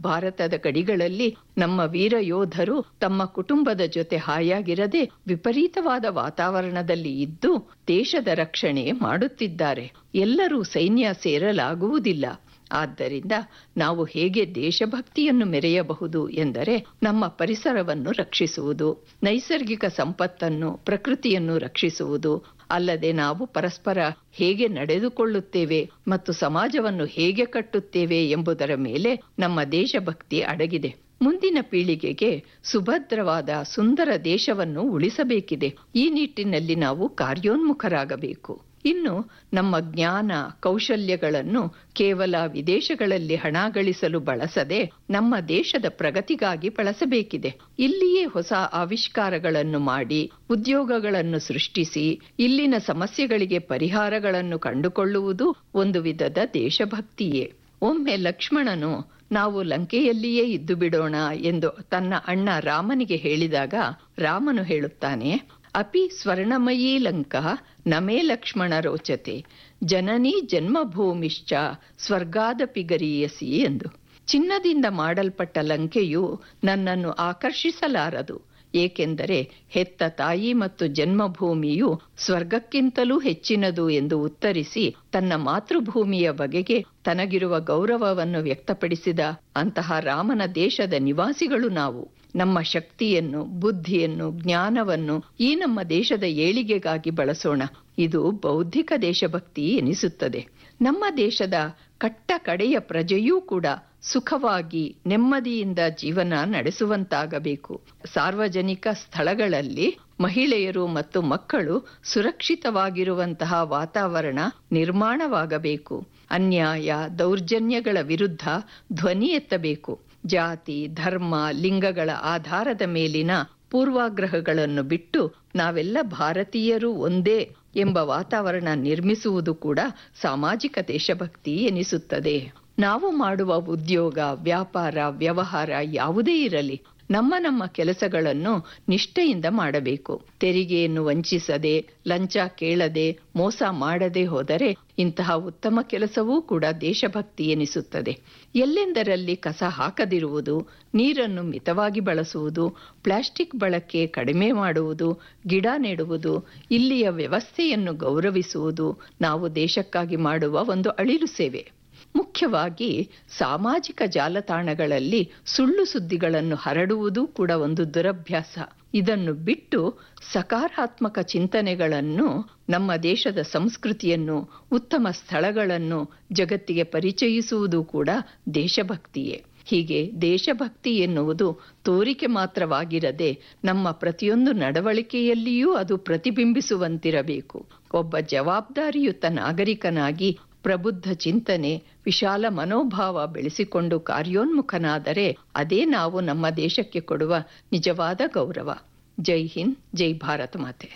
ಭಾರತದ ಗಡಿಗಳಲ್ಲಿ ನಮ್ಮ ವೀರ ಯೋಧರು ತಮ್ಮ ಕುಟುಂಬದ ಜೊತೆ ಹಾಯಾಗಿರದೆ ವಿಪರೀತವಾದ ವಾತಾವರಣದಲ್ಲಿ ಇದ್ದು ದೇಶದ ರಕ್ಷಣೆ ಮಾಡುತ್ತಿದ್ದಾರೆ ಎಲ್ಲರೂ ಸೈನ್ಯ ಸೇರಲಾಗುವುದಿಲ್ಲ ಆದ್ದರಿಂದ ನಾವು ಹೇಗೆ ದೇಶಭಕ್ತಿಯನ್ನು ಮೆರೆಯಬಹುದು ಎಂದರೆ ನಮ್ಮ ಪರಿಸರವನ್ನು ರಕ್ಷಿಸುವುದು ನೈಸರ್ಗಿಕ ಸಂಪತ್ತನ್ನು ಪ್ರಕೃತಿಯನ್ನು ರಕ್ಷಿಸುವುದು ಅಲ್ಲದೆ ನಾವು ಪರಸ್ಪರ ಹೇಗೆ ನಡೆದುಕೊಳ್ಳುತ್ತೇವೆ ಮತ್ತು ಸಮಾಜವನ್ನು ಹೇಗೆ ಕಟ್ಟುತ್ತೇವೆ ಎಂಬುದರ ಮೇಲೆ ನಮ್ಮ ದೇಶಭಕ್ತಿ ಅಡಗಿದೆ ಮುಂದಿನ ಪೀಳಿಗೆಗೆ ಸುಭದ್ರವಾದ ಸುಂದರ ದೇಶವನ್ನು ಉಳಿಸಬೇಕಿದೆ ಈ ನಿಟ್ಟಿನಲ್ಲಿ ನಾವು ಕಾರ್ಯೋನ್ಮುಖರಾಗಬೇಕು ಇನ್ನು ನಮ್ಮ ಜ್ಞಾನ ಕೌಶಲ್ಯಗಳನ್ನು ಕೇವಲ ವಿದೇಶಗಳಲ್ಲಿ ಹಣ ಗಳಿಸಲು ಬಳಸದೆ ನಮ್ಮ ದೇಶದ ಪ್ರಗತಿಗಾಗಿ ಬಳಸಬೇಕಿದೆ ಇಲ್ಲಿಯೇ ಹೊಸ ಆವಿಷ್ಕಾರಗಳನ್ನು ಮಾಡಿ ಉದ್ಯೋಗಗಳನ್ನು ಸೃಷ್ಟಿಸಿ ಇಲ್ಲಿನ ಸಮಸ್ಯೆಗಳಿಗೆ ಪರಿಹಾರಗಳನ್ನು ಕಂಡುಕೊಳ್ಳುವುದು ಒಂದು ವಿಧದ ದೇಶಭಕ್ತಿಯೇ ಒಮ್ಮೆ ಲಕ್ಷ್ಮಣನು ನಾವು ಲಂಕೆಯಲ್ಲಿಯೇ ಇದ್ದು ಬಿಡೋಣ ಎಂದು ತನ್ನ ಅಣ್ಣ ರಾಮನಿಗೆ ಹೇಳಿದಾಗ ರಾಮನು ಹೇಳುತ್ತಾನೆ ಅಪಿ ಸ್ವರ್ಣಮಯೀ ಲಂಕಾ ನಮೇ ಲಕ್ಷ್ಮಣ ರೋಚತೆ ಜನನಿ ಜನ್ಮಭೂಮಿಶ್ಚ ಸ್ವರ್ಗಾದಪಿ ಗರೀಯಸಿ ಎಂದು ಚಿನ್ನದಿಂದ ಮಾಡಲ್ಪಟ್ಟ ಲಂಕೆಯು ನನ್ನನ್ನು ಆಕರ್ಷಿಸಲಾರದು ಏಕೆಂದರೆ ಹೆತ್ತ ತಾಯಿ ಮತ್ತು ಜನ್ಮಭೂಮಿಯು ಸ್ವರ್ಗಕ್ಕಿಂತಲೂ ಹೆಚ್ಚಿನದು ಎಂದು ಉತ್ತರಿಸಿ ತನ್ನ ಮಾತೃಭೂಮಿಯ ಬಗೆಗೆ ತನಗಿರುವ ಗೌರವವನ್ನು ವ್ಯಕ್ತಪಡಿಸಿದ ಅಂತಹ ರಾಮನ ದೇಶದ ನಿವಾಸಿಗಳು ನಾವು ನಮ್ಮ ಶಕ್ತಿಯನ್ನು ಬುದ್ಧಿಯನ್ನು ಜ್ಞಾನವನ್ನು ಈ ನಮ್ಮ ದೇಶದ ಏಳಿಗೆಗಾಗಿ ಬಳಸೋಣ ಇದು ಬೌದ್ಧಿಕ ದೇಶಭಕ್ತಿ ಎನಿಸುತ್ತದೆ ನಮ್ಮ ದೇಶದ ಕಟ್ಟ ಕಡೆಯ ಪ್ರಜೆಯೂ ಕೂಡ ಸುಖವಾಗಿ ನೆಮ್ಮದಿಯಿಂದ ಜೀವನ ನಡೆಸುವಂತಾಗಬೇಕು ಸಾರ್ವಜನಿಕ ಸ್ಥಳಗಳಲ್ಲಿ ಮಹಿಳೆಯರು ಮತ್ತು ಮಕ್ಕಳು ಸುರಕ್ಷಿತವಾಗಿರುವಂತಹ ವಾತಾವರಣ ನಿರ್ಮಾಣವಾಗಬೇಕು ಅನ್ಯಾಯ ದೌರ್ಜನ್ಯಗಳ ವಿರುದ್ಧ ಧ್ವನಿ ಎತ್ತಬೇಕು ಜಾತಿ ಧರ್ಮ ಲಿಂಗಗಳ ಆಧಾರದ ಮೇಲಿನ ಪೂರ್ವಾಗ್ರಹಗಳನ್ನು ಬಿಟ್ಟು ನಾವೆಲ್ಲ ಭಾರತೀಯರು ಒಂದೇ ಎಂಬ ವಾತಾವರಣ ನಿರ್ಮಿಸುವುದು ಕೂಡ ಸಾಮಾಜಿಕ ದೇಶಭಕ್ತಿ ಎನಿಸುತ್ತದೆ ನಾವು ಮಾಡುವ ಉದ್ಯೋಗ ವ್ಯಾಪಾರ ವ್ಯವಹಾರ ಯಾವುದೇ ಇರಲಿ ನಮ್ಮ ನಮ್ಮ ಕೆಲಸಗಳನ್ನು ನಿಷ್ಠೆಯಿಂದ ಮಾಡಬೇಕು ತೆರಿಗೆಯನ್ನು ವಂಚಿಸದೆ ಲಂಚ ಕೇಳದೆ ಮೋಸ ಮಾಡದೆ ಹೋದರೆ ಇಂತಹ ಉತ್ತಮ ಕೆಲಸವೂ ಕೂಡ ದೇಶಭಕ್ತಿ ಎನಿಸುತ್ತದೆ ಎಲ್ಲೆಂದರಲ್ಲಿ ಕಸ ಹಾಕದಿರುವುದು ನೀರನ್ನು ಮಿತವಾಗಿ ಬಳಸುವುದು ಪ್ಲಾಸ್ಟಿಕ್ ಬಳಕೆ ಕಡಿಮೆ ಮಾಡುವುದು ಗಿಡ ನೆಡುವುದು ಇಲ್ಲಿಯ ವ್ಯವಸ್ಥೆಯನ್ನು ಗೌರವಿಸುವುದು ನಾವು ದೇಶಕ್ಕಾಗಿ ಮಾಡುವ ಒಂದು ಅಳಿಲು ಸೇವೆ ಮುಖ್ಯವಾಗಿ ಸಾಮಾಜಿಕ ಜಾಲತಾಣಗಳಲ್ಲಿ ಸುಳ್ಳು ಸುದ್ದಿಗಳನ್ನು ಹರಡುವುದು ಕೂಡ ಒಂದು ದುರಭ್ಯಾಸ ಇದನ್ನು ಬಿಟ್ಟು ಸಕಾರಾತ್ಮಕ ಚಿಂತನೆಗಳನ್ನು ನಮ್ಮ ದೇಶದ ಸಂಸ್ಕೃತಿಯನ್ನು ಉತ್ತಮ ಸ್ಥಳಗಳನ್ನು ಜಗತ್ತಿಗೆ ಪರಿಚಯಿಸುವುದು ಕೂಡ ದೇಶಭಕ್ತಿಯೇ ಹೀಗೆ ದೇಶಭಕ್ತಿ ಎನ್ನುವುದು ತೋರಿಕೆ ಮಾತ್ರವಾಗಿರದೆ ನಮ್ಮ ಪ್ರತಿಯೊಂದು ನಡವಳಿಕೆಯಲ್ಲಿಯೂ ಅದು ಪ್ರತಿಬಿಂಬಿಸುವಂತಿರಬೇಕು ಒಬ್ಬ ಜವಾಬ್ದಾರಿಯುತ ನಾಗರಿಕನಾಗಿ ಪ್ರಬುದ್ಧ ಚಿಂತನೆ ವಿಶಾಲ ಮನೋಭಾವ ಬೆಳೆಸಿಕೊಂಡು ಕಾರ್ಯೋನ್ಮುಖನಾದರೆ ಅದೇ ನಾವು ನಮ್ಮ ದೇಶಕ್ಕೆ ಕೊಡುವ ನಿಜವಾದ ಗೌರವ ಜೈ ಹಿಂದ್ ಜೈ ಭಾರತ ಮಾತೆ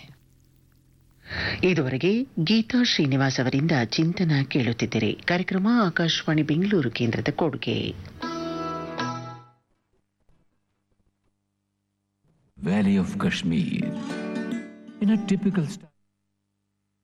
ಇದುವರೆಗೆ ಗೀತಾ ಶ್ರೀನಿವಾಸ್ ಅವರಿಂದ ಚಿಂತನ ಕೇಳುತ್ತಿದ್ದರೆ ಕಾರ್ಯಕ್ರಮ ಆಕಾಶವಾಣಿ ಬೆಂಗಳೂರು ಕೇಂದ್ರದ ಕೊಡುಗೆ Valley of Kashmir. In a typical style.